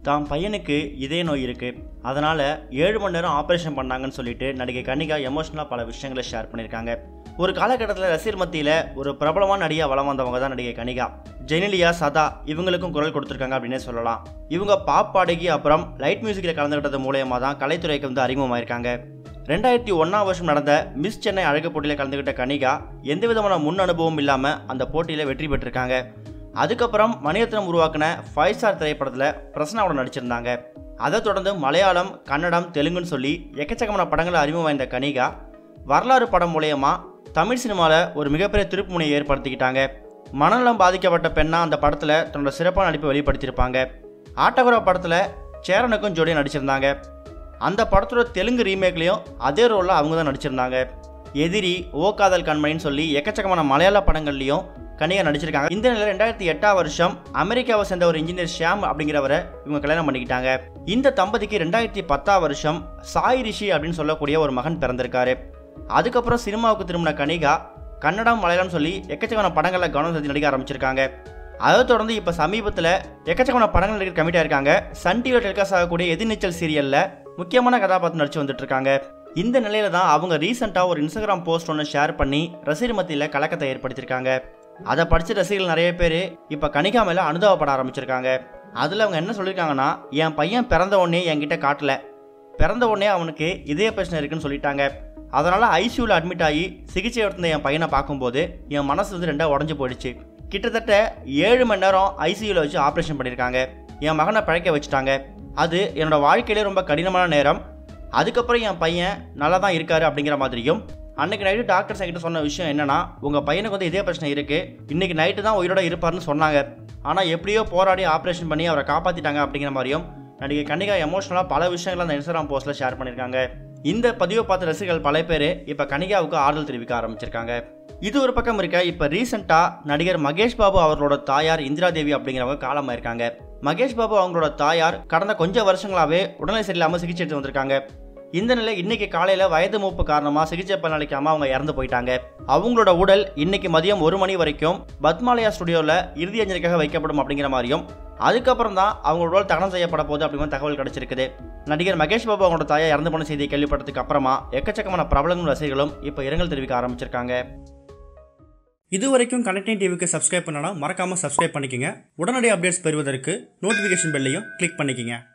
தாம் பையனுக்கு இதய நோய் இருக்கு அதனால ஏழு மணி நேரம் ஆபரேஷன் பண்ணாங்கன்னு சொல்லிட்டு நடிகை கன்னிகா எமோஷனலா பல விஷயங்களை ஷேர் பண்ணியிருக்காங்க ஒரு காலகட்டத்தில் ரசிகர் மத்தியில் ஒரு பிரபலமான நடிகா வளம் வந்தவங்க தான் நடிகை கனிகா ஜெனிலியா சதா இவங்களுக்கும் குரல் கொடுத்துருக்காங்க அப்படின்னே சொல்லலாம் இவங்க பாப் பாடகி அப்புறம் லைட் மியூசிக்கில் கலந்துக்கிட்டது மூலயமா தான் கலைத்துறைக்கு வந்து அறிமுகமாயிருக்காங்க ரெண்டாயிரத்தி ஒன்றாம் வருஷம் நடந்த மிஸ் சென்னை அழகு போட்டியில் கலந்துக்கிட்ட கனிகா எந்த விதமான முன் அனுபவம் இல்லாமல் அந்த போட்டியில் வெற்றி பெற்றிருக்காங்க அதுக்கப்புறம் மணிரத்னம் உருவாக்கின ஃபைவ் ஸ்டார் திரைப்படத்தில் பிரசனாவோட நடிச்சிருந்தாங்க அதை தொடர்ந்து மலையாளம் கன்னடம் தெலுங்குன்னு சொல்லி எக்கச்சக்கமான படங்களை அறிமுகம் வாய்ந்த கனிகா வரலாறு படம் மூலயமா தமிழ் சினிமாவில் ஒரு மிகப்பெரிய திருப்புமுனையை ஏற்படுத்திக்கிட்டாங்க மனநலம் பாதிக்கப்பட்ட பெண்ணா அந்த படத்தில் தன்னோட சிறப்பான நடிப்பை வெளிப்படுத்தியிருப்பாங்க ஆட்டகுரா படத்தில் சேரனுக்கும் ஜோடியாக நடிச்சிருந்தாங்க அந்த படத்தோட தெலுங்கு ரீமேக்லேயும் அதே ரோலில் அவங்க தான் நடிச்சிருந்தாங்க எதிரி ஓ காதல் கண்மணின்னு சொல்லி எக்கச்சக்கமான மலையாள படங்கள்லையும் கனிகா நடிச்சிருக்காங்க இந்த நிலையில் ரெண்டாயிரத்தி எட்டாம் வருஷம் அமெரிக்காவை சேர்ந்த ஒரு இன்ஜினியர் ஷியாம் அப்படிங்கிறவரை இவங்க கல்யாணம் பண்ணிக்கிட்டாங்க இந்த தம்பதிக்கு ரெண்டாயிரத்தி பத்தாம் வருஷம் சாய் ரிஷி அப்படின்னு சொல்லக்கூடிய ஒரு மகன் பிறந்திருக்காரு அதுக்கப்புறம் சினிமாவுக்கு திரும்பின கனிகா கன்னடம் மலையாளம் சொல்லி எக்கச்சக்கமான படங்களில் கவனம் செலுத்தி நடிக்க ஆரம்பிச்சிருக்காங்க அதை தொடர்ந்து இப்போ சமீபத்தில் எக்கச்சக்கமான படங்கள் நடிக்க கமிட்டாக இருக்காங்க சன் டிவியில் டெலிகாஸ்ட் ஆகக்கூடிய எதிர்நீச்சல் சீரியலில் முக்கியமான கதாபாத்திரம் நடிச்சு வந்துட்டு இருக்காங்க இந்த நிலையில தான் அவங்க ரீசெண்டாக ஒரு இன்ஸ்டாகிராம் போஸ்ட் ஒன்று ஷேர் பண்ணி ரசிகர் மத்தியில் கலக்கத்தை ஏற்படுத்தியிருக்காங்க அதை படித்த ரசிகர்கள் நிறைய பேர் இப்போ கனிகா மேலே அனுதாபப்பட ஆரம்பிச்சிருக்காங்க அதில் அவங்க என்ன சொல்லியிருக்காங்கன்னா என் பையன் பிறந்த உடனே என்கிட்ட காட்டல பிறந்த உடனே அவனுக்கு இதய பிரச்சனை இருக்குன்னு சொல்லிட்டாங்க அதனால் ஐசியூவில் அட்மிட் ஆகி சிகிச்சை எடுத்த என் பையனை பார்க்கும்போது என் மனசு வந்து ரெண்டாக உடஞ்சி போயிடுச்சு கிட்டத்தட்ட ஏழு மணி நேரம் ஐசியூவில் வச்சு ஆப்ரேஷன் பண்ணியிருக்காங்க என் மகனை பழைக்க வச்சுட்டாங்க அது என்னோட வாழ்க்கையிலே ரொம்ப கடினமான நேரம் அதுக்கப்புறம் என் பையன் நல்லா தான் இருக்காரு அப்படிங்கிற மாதிரியும் அன்னைக்கு நைட்டு டாக்டர்ஸ் என்கிட்ட சொன்ன விஷயம் என்னன்னா உங்கள் பையனுக்கு வந்து இதே பிரச்சனை இருக்குது இன்னைக்கு நைட்டு தான் உயிரோட இருப்பார்னு சொன்னாங்க ஆனால் எப்படியோ போராடி ஆப்ரேஷன் பண்ணி அவரை காப்பாற்றிட்டாங்க அப்படிங்கிற மாதிரியும் நடிகை கன்னிகா எமோஷனலாக பல விஷயங்களை அந்த இன்ஸ்டாகிராம் போஸ்ட்டில் ஷேர் பண்ணியிருக்காங்க இந்த பதிவை பார்த்த ரசிகர்கள் பல பேர் இப்போ கனிகாவுக்கு ஆறுதல் தெரிவிக்க ஆரம்பிச்சிருக்காங்க இது ஒரு பக்கம் இருக்க இப்போ ரீசெண்டாக நடிகர் மகேஷ் பாபு அவர்களோட தாயார் இந்திரா தேவி அப்படிங்கிறவங்க காலமாயிருக்காங்க மகேஷ் பாபு அவங்களோட தாயார் கடந்த கொஞ்சம் வருஷங்களாவே உடல்நிலை சரியில்லாமல் சிகிச்சை எடுத்து வந்திருக்காங்க இந்த நிலை இன்னைக்கு காலையில வயது மூப்பு காரணமா சிகிச்சை பலனளிக்காம அவங்க இறந்து போயிட்டாங்க அவங்களோட உடல் இன்னைக்கு மதியம் ஒரு மணி வரைக்கும் பத்மாலயா ஸ்டுடியோல இறுதி அஞ்சலிக்காக வைக்கப்படும் அப்படிங்கிற மாதிரியும் அதுக்கப்புறம் தான் அவங்களோட உடல் தகனம் செய்யப்பட போகுது அப்படிங்கிற தகவல் கிடைச்சிருக்குது நடிகர் மகேஷ் பாபு அவங்களோட தாயா இறந்து போன செய்தியை கேள்விப்பட்டதுக்கு அப்புறமா எக்கச்சக்கமான பிரபலங்களும் ரசிகர்களும் இப்போ இரங்கல் தெரிவிக்க ஆரம்பிச்சிருக்காங்க இது வரைக்கும் கனெக்டிங் டிவிக்கு சப்ஸ்கிரைப் பண்ணனா மறக்காம சப்ஸ்கிரைப் பண்ணிக்கங்க உடனடி அப்டேட்ஸ் பெறுவதற்கு நோட்டிஃபிகேஷன் பெல்லையும் கிளிக் பண்ணிக்கங்க